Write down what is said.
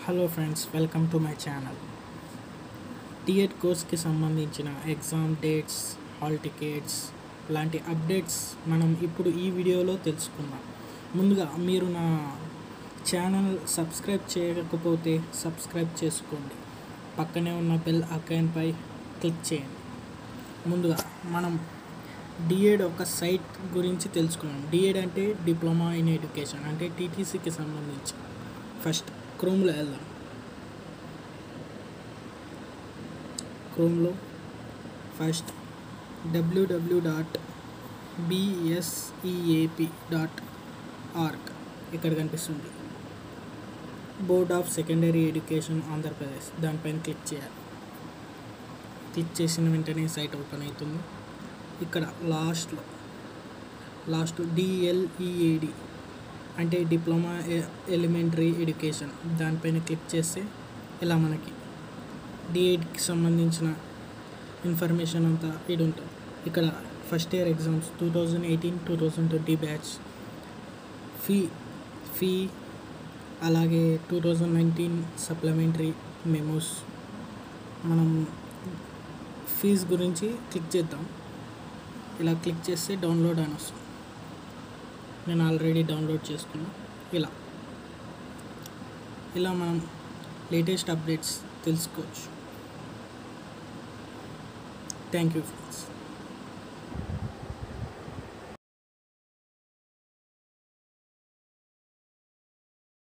hello friends welcome to my channel T Ed కోర్స్కి సంబంధించిన exam dates hall tickets లాంటి updates మనం ఇప్పుడు ఈ వీడియోలో తెలుసుకుందాం ముందుగా మీరు నా ఛానల్ సబ్స్క్రైబ్ చేయకపోతే సబ్స్క్రైబ్ చేసుకోండి పక్కనే ఉన్న బెల్ ఐకాన్పై క్లిక్ చేయండి ముందుగా మనం డిఎడ్ ఒక సైట్ గురించి తెలుసుకున్నాం డిఎడ్ అంటే డిప్లొమా ఇన్ ఎడ్యుకేషన్ అంటే టీటీసీకి సంబంధించి ఫస్ట్ క్రోమ్లో వెళ్దాం క్రోమ్లో first W W W dot B S E A P dot org ఇక్కడ కనిపిస్తుంది board of secondary education Andhra Pradesh దానిపైన క్లిక్ చేయాలి క్లిక్ చేసిన వెంటనే సైట్ ఓపెన్ అవుతుంది ఇక్కడ లాస్ట్లో లాస్ట్ డిఎల్ఈఏడి అంటే డిప్లొమా ఎలిమెంటరీ ఎడ్యుకేషన్ దానిపైన క్లిక్ చేస్తే ఇలా మనకి డిఎడ్కి సంబంధించిన ఇన్ఫర్మేషన్ అంతా ఇది ఉంటుంది ఇక్కడ first year exams two thousand eighteen two thousand twenty batch fee fee అలాగే two thousand nineteen supplementary memos మనం ఫీజ్ గురించి క్లిక్ చేద్దాం ఇలా క్లిక్ చేస్తే డౌన్లోడ్ అని వస్తుంది నేను ఆల్రెడీ డౌన్లోడ్ చేసుకున్నా ఇలా ఇలా మనం లేటెస్ట్ అప్డేట్స్ తెలుసుకోవచ్చు థ్యాంక్ యూ ఫ్రెండ్స్